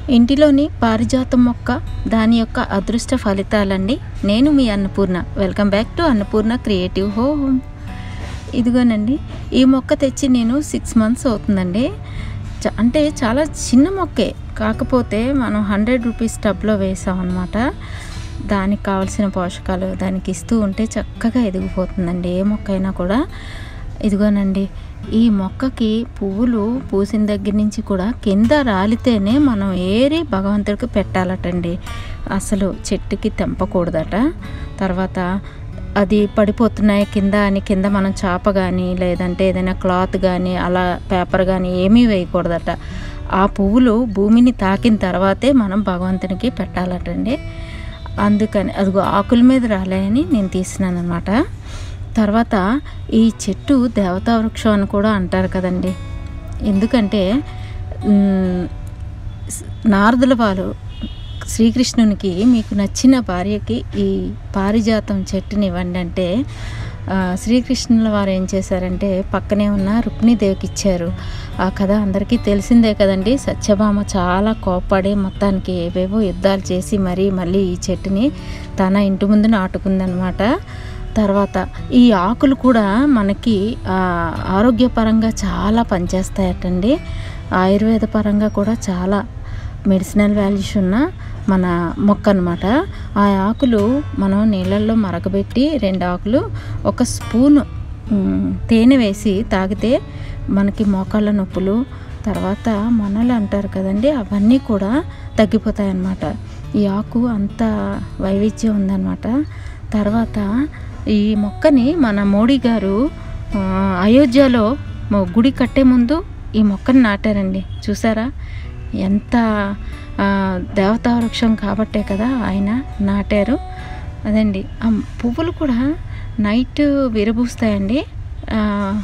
ఇంటిలోని పారిజాతం మొక్క దాని యొక్క అదృష్ట ఫలితాలండి నేను మీ Annapurna welcome back to Annapurna creative home ఇదిగోనండి ఈ మొక్క తెచ్చి నేను సిక్స్ మంత్స్ అవుతుందండి చ- అంటే చాలా చిన్న మొక్కే కాకపోతే మనం హండ్రెడ్ రూపీస్ టబ్లో వేసాం అనమాట దానికి కావాల్సిన పోషకాలు దానికి ఇస్తూ ఉంటే చక్కగా ఎదిగిపోతుందండి ఏ మొక్క అయినా కూడా ఇదిగోనండి ఈ మొక్కకి పువ్వులు పూసిన దగ్గర నుంచి కూడా కింద రాలితేనే మనం ఏరి భగవంతుడికి పెట్టాలటండి అసలు చెట్టుకి తెంపకూడదట తర్వాత అది పడిపోతున్నాయి కింద అని కింద మనం చాప కానీ లేదంటే ఏదైనా క్లాత్ కానీ అలా పేపర్ కానీ ఏమీ వేయకూడదట ఆ పువ్వులు భూమిని తాకిన తర్వాతే మనం భగవంతునికి పెట్టాలటండి అందుకని అదిగో ఆకుల మీద రాలేని నేను తీసినాను అనమాట తర్వాత ఈ చెట్టు దేవతా వృక్షం అని కూడా అంటారు కదండి ఎందుకంటే మ్, స్- నారదుల వారు శ్రీకృష్ణునికి మీకు నచ్చిన భార్యకి ఈ పారిజాతం చెట్టుని ఇవ్వండి అంటే ఆ, శ్రీకృష్ణుల వారు ఏం చేశారంటే పక్కనే ఉన్న రుక్మిణీదేవికి ఇచ్చారు ఆ కథ అందరికీ తెలిసిందే కదండి సత్యభామ చాలా కోప్పడి మొత్తానికి ఏవేవో యుద్ధాలు చేసి మరీ మళ్ళీ ఈ చెట్టుని తన ఇంటి ముందు నాటుకుందనమాట తర్వాత ఈ ఆకులు కూడా మనకి ఆ, ఆరోగ్యపరంగా చాలా పనిచేస్తాయటండి ఆయుర్వేద పరంగా కూడా చాలా మెడిసినల్ వాల్యూస్ ఉన్న మన మొక్క అనమాట ఆ ఆకులు మనం నీళ్ళల్లో మరగబెట్టి రెండు ఆకులు ఒక స్పూను మ్, తేనె వేసి తాగితే మనకి మోకాళ్ళ నొప్పులు తర్వాత మొనలు అంటారు కదండి అవన్నీ కూడా తగ్గిపోతాయి అన్నమాట ఈ ఆకు అంత వైవిధ్యం ఉందన్నమాట తర్వాత ఈ మొక్కని మన మోడీ గారు ఆ, అయోధ్యలో మొ- గుడి కట్టే ముందు ఈ మొక్కని నాటారండి చూసారా ఎంత ఆ, దేవతా వృక్షం కాబట్టే కదా ఆయన నాటారు అదండి ఆ పువ్వులు కూడా నైట్ విరబూస్తాయండి ఆ,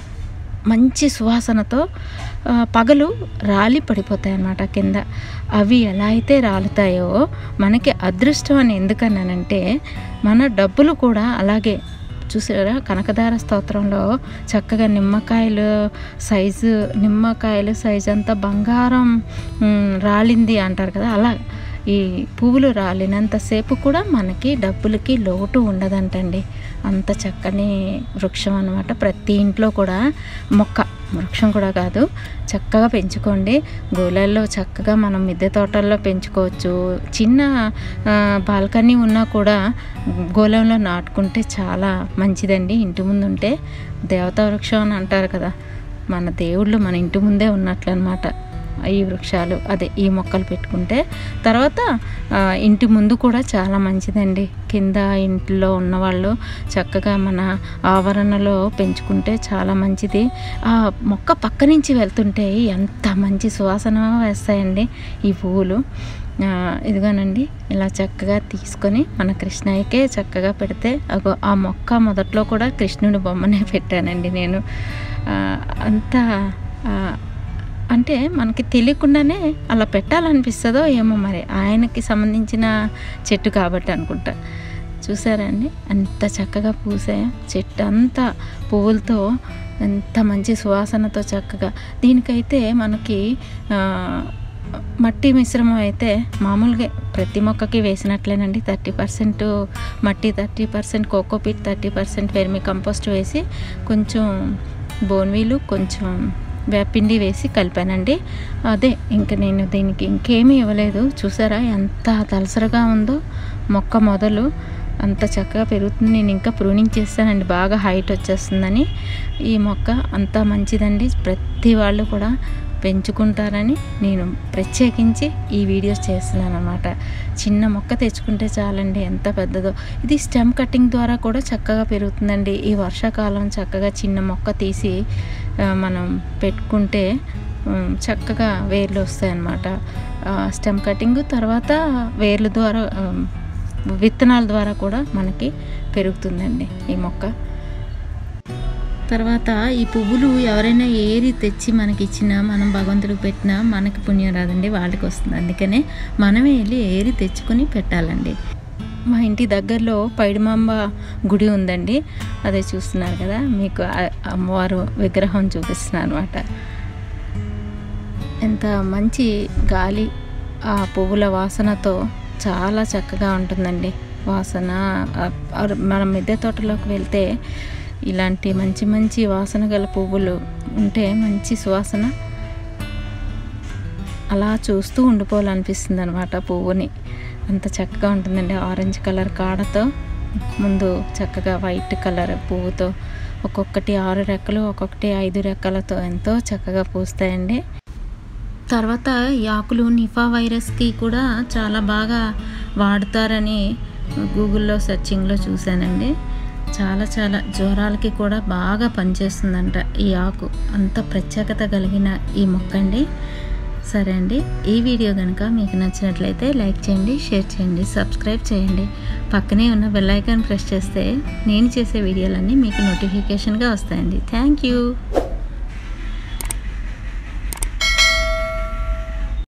మంచి సువాసనతో ఆ, పగలు రాలి పడిపోతాయి అన్నమాట కింద అవి ఎలా అయితే రాలుతాయో మనకి అదృష్టం అని ఎందుకన్నానంటే మన డబ్బులు కూడా అలాగే చూసారా కనకదార స్తోత్రంలో చక్కగా నిమ్మకాయలు సైజు నిమ్మకాయలు సైజు అంతా బంగారం మ్, రాలింది అంటారు కదా అలా ఈ పువ్వులు రాలినంతసేపు కూడా మనకి డబ్బులకి లోటు ఉండదంటండి అంత చక్కని వృక్షం అనమాట ప్రతి ఇంట్లో కూడా మొక్క వృక్షం కూడా కాదు చక్కగా పెంచుకోండి గోళాల్లో చక్కగా మనం మిద్దె తోటల్లో పెంచుకోవచ్చు చిన్న ఆ, బాల్కనీ ఉన్నా కూడా గోళంలో నాటుకుంటే చాలా మంచిదండి ఇంటి ముందు ఉంటే దేవతా వృక్షం అని అంటారు కదా మన దేవుళ్ళు మన ఇంటి ముందే ఉన్నట్లు అనమాట ఈ వృక్షాలు అదే ఈ మొక్కలు పెట్టుకుంటే తర్వాత ఆ, ఇంటి ముందు కూడా చాలా మంచిదండి కింద ఇంట్లో ఉన్నవాళ్ళు చక్కగా మన ఆవరణలో పెంచుకుంటే చాలా మంచిది ఆ మొక్క పక్క నుంచి వెళ్తుంటే ఎంత మంచి సువాసన వేస్తాయండి ఈ పువ్వులు ఆ, ఇదిగోనండి ఇలా చక్కగా తీసుకొని మన కృష్ణయ్యకే చక్కగా పెడితే అగో ఆ మొక్క మొదట్లో కూడా కృష్ణుడి బొమ్మనే పెట్టానండి నేను ఆ, అంతా ఆ, అంటే మనకి తెలియకుండానే అలా పెట్టాలనిపిస్తుందో ఏమో మరి ఆయనకి సంబంధించిన చెట్టు కాబట్టి అనుకుంటా చూసారండి అంత చక్కగా పూసే చెట్టు అంతా పువ్వులతో ఎంత మంచి సువాసనతో చక్కగా దీనికైతే మనకి ఆ, మట్టి మిశ్రమం అయితే మామూలుగా ప్రతి మొక్కకి వేసినట్లేనండి థర్టీ పర్సెంట్ మట్టి thirty percent cocopeat thirty percent vermicompost వేసి కొంచెం బోన్వీలు కొంచెం వేపిండి వేసి కలిపానండి అదే ఇంకా నేను దీనికి ఇంకేమీ ఇవ్వలేదు చూసారా ఎంత దలసరగా ఉందో మొక్క మొదలు అంత చక్కగా పెరుగుతుంది నేను ఇంకా ప్రూనింగ్ చేస్తానండి బాగా హైట్ వచ్చేస్తుందని ఈ మొక్క అంత మంచిదండి ప్రతి వాళ్ళు కూడా పెంచుకుంటారని నేను ప్రత్యేకించి ఈ వీడియోస్ చేస్తున్నాను అనమాట చిన్న మొక్క తెచ్చుకుంటే చాలండి ఎంత పెద్దదో ఇది స్టెమ్ కటింగ్ ద్వారా కూడా చక్కగా పెరుగుతుందండి ఈ వర్షాకాలం చక్కగా చిన్న మొక్క తీసి ఆ, మనం పెట్టుకుంటే ఉమ్, చక్కగా వేర్లు వస్తాయన్నమాట స్టెమ్ కటింగ్ తర్వాత వేర్ల ద్వారా ఉమ్, విత్తనాల ద్వారా కూడా మనకి పెరుగుతుందండి ఈ మొక్క తర్వాత ఈ పువ్వులు ఎవరైనా ఏరి తెచ్చి మనకి ఇచ్చినా మనం భగవంతుడికి పెట్టినా మనకి పుణ్యం రాదండి వాళ్ళకి వస్తుంది అందుకనే మనమే వెళ్ళి ఏరి తెచ్చుకొని పెట్టాలండి మా ఇంటి దగ్గరలో పైడిమాంబ గుడి ఉందండి అదే చూస్తున్నారు కదా మీకు ఆ అమ్మవారు విగ్రహం చూపిస్తున్నాను అనమాట ఎంత మంచి గాలి ఆ పువ్వుల వాసనతో చాలా చక్కగా ఉంటుందండి వాసన ఆ- ఆ మన మిద్దె తోటలోకి వెళ్తే ఇలాంటి మంచి మంచి వాసన గల పువ్వులు ఉంటే మంచి సువాసన అలా చూస్తూ ఉండిపోవాలనిపిస్తుంది అనమాట పువ్వుని అంత చక్కగా ఉంటుందండి ఆరెంజ్ కలర్ కాడతో ముందు చక్కగా వైట్ కలర్ పువ్వుతో ఒక్కొక్కటి ఆరు రెక్కలు ఒక్కొక్కటి ఐదు రెక్కలతో ఎంతో చక్కగా పూస్తాయండి తర్వాత ఈ ఆకులు నిఫా వైరస్కి కూడా చాలా బాగా వాడతారని గూగుల్లో సెర్చింగ్లో చూశానండి చాలా చాలా జ్వరాలకి కూడా బాగా పనిచేస్తుందంట ఈ ఆకు అంత ప్రత్యేకత కలిగిన ఈ మొక్క అండి సరే అండి ఈ వీడియో కనుక మీకు నచ్చినట్లయితే లైక్ చేయండి షేర్ చేయండి సబ్స్క్రైబ్ చేయండి పక్కనే ఉన్న బెల్ ఐకాన్ ప్రెస్ చేస్తే నేను చేసే వీడియోలన్నీ మీకు నోటిఫికేషన్గా వస్తాయండి థ్యాంక్ యూ